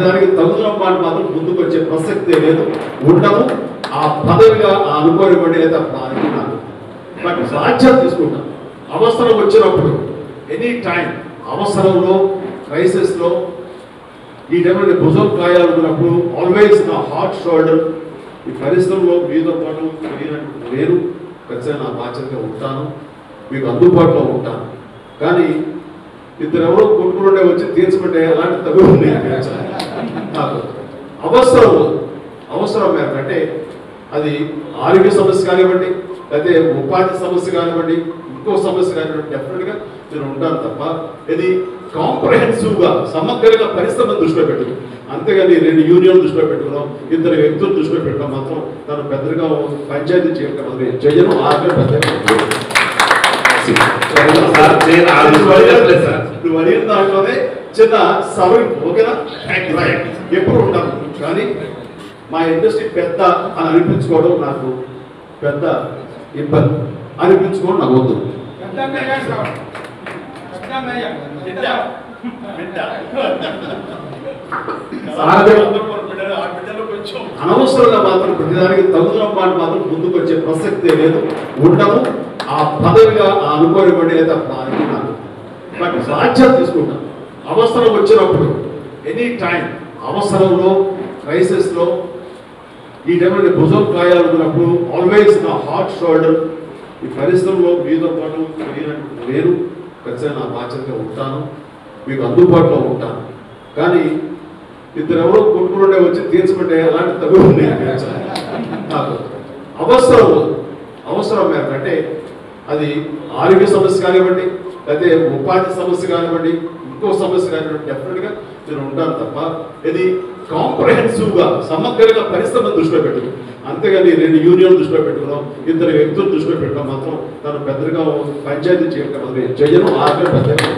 ప్రతిదానికి తగుదల మాట మాత్రం ముందుకు వచ్చే ప్రసక్తే లేదు ఉండము ఆ పదవిగా ఆ అనుకోని పడి అయితే అనుకున్నాను బట్ బాధ్యత తీసుకుంటాను అవసరం వచ్చినప్పుడు ఎనీ టైం అవసరంలో క్రైసిస్లో ఈ టైంలో నేను భుజం కాయాలనుకున్నప్పుడు ఆల్వేస్ నా హార్ట్ షోల్డర్ ఈ పరిశ్రమలో మీతో పాటు మీరంటూ నేను ఖచ్చితంగా నా బాధ్యతగా ఉంటాను మీకు అందుబాటులో ఉంటాను కానీ ఇద్దరు ఎవరో కొట్టుకుంటే వచ్చి తీర్చమంటే అలాంటి తగులు నేను తీర్చాలి నాకు అవసరం అవసరం మేరకు అంటే అది ఆరోగ్య సమస్య కానివ్వండి లేకపోతే ఉపాధి సమస్య కానివ్వండి ఇంకో సమస్య కానివ్వండి డెఫినెట్గా నేను ఉంటాను తప్ప ఇది కాంప్రహెన్సివ్ గా సమగ్రంగా పరిశ్రమను దృష్టిలో పెట్టుకుని అంతేగాని రెండు యూనియన్ దృష్టిలో పెట్టుకున్నాం ఇద్దరు వ్యక్తులు దృష్టిలో పెట్టడం మాత్రం తను పెద్దగా పంచాయతీ చేయడం చేయను ఆగ్రహ పెద్దగా సార్, నేను ఆ విషయం చెప్పలేదు సార్. నువ్వు అడిగిన దాంట్లోనే చిన్న సవరింపు ఓకేనా రైట్ ఎప్పుడు ఉంటాను కానీ మా ఇండస్ట్రీ పెద్ద అని అనిపించుకోవడం నాకు పెద్ద ఇబ్బంది అనిపించుకోవడం నాకు వద్దు అనవసరంగా మాత్రం ప్రతిదానికి తగుదల మాట మాత్రం ముందుకు వచ్చే ప్రసక్తే లేదు ఉండము ఆ పదవిగా ఆ అనుకోని పడి అయితే అనుకున్నాను బట్ బాధ్యత తీసుకుంటాను అవసరం వచ్చినప్పుడు ఎనీ టైం అవసరంలో క్రైసిస్లో ఈ టైంలో నేను భుజం కాయాలనుకున్నప్పుడు ఆల్వేస్ నా హార్ట్ షోల్డర్ ఈ పరిశ్రమలో మీతో పాటు మీరంటూ నేను ఖచ్చితంగా నా బాధ్యతగా ఉంటాను మీకు అందుబాటులో ఉంటాను కానీ ఇద్దరు ఎవరో కొట్టుకుంటే వచ్చి తీర్చమంటే అలాంటి తగులు నేను తీర్చాలి నాకు అవసరం అవసరం మేరకు అంటే అది ఆరోగ్య సమస్య కానివ్వండి లేకపోతే ఉపాధి సమస్య కానివ్వండి ఇంకో సమస్య కానివ్వండి డెఫినెట్గా నేను ఉంటాను తప్ప ఇది కాంప్రహెన్సివ్ గా సమగ్రంగా పరిశ్రమను దృష్టిలో పెట్టుకుని అంతేగాని రెండు యూనియన్ దృష్టిలో పెట్టుకున్నాం ఇద్దరు వ్యక్తులు దృష్టిలో పెట్టడం మాత్రం తను పెద్దగా పంచాయతీ చేయడం చేయను ఆగ్రహ పెద్దగా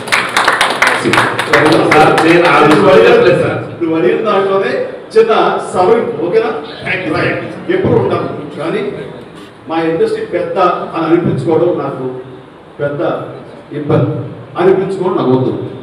సార్, నేను ఆ విషయం చెప్పలేదు సార్. నువ్వు అడిగిన దాంట్లోనే చిన్న సవరింపు ఓకేనా రైట్ ఎప్పుడు ఉంటాను కానీ మా ఇండస్ట్రీ పెద్ద అని అనిపించుకోవడం నాకు పెద్ద ఇబ్బంది అనిపించుకోవడం నాకు వద్దు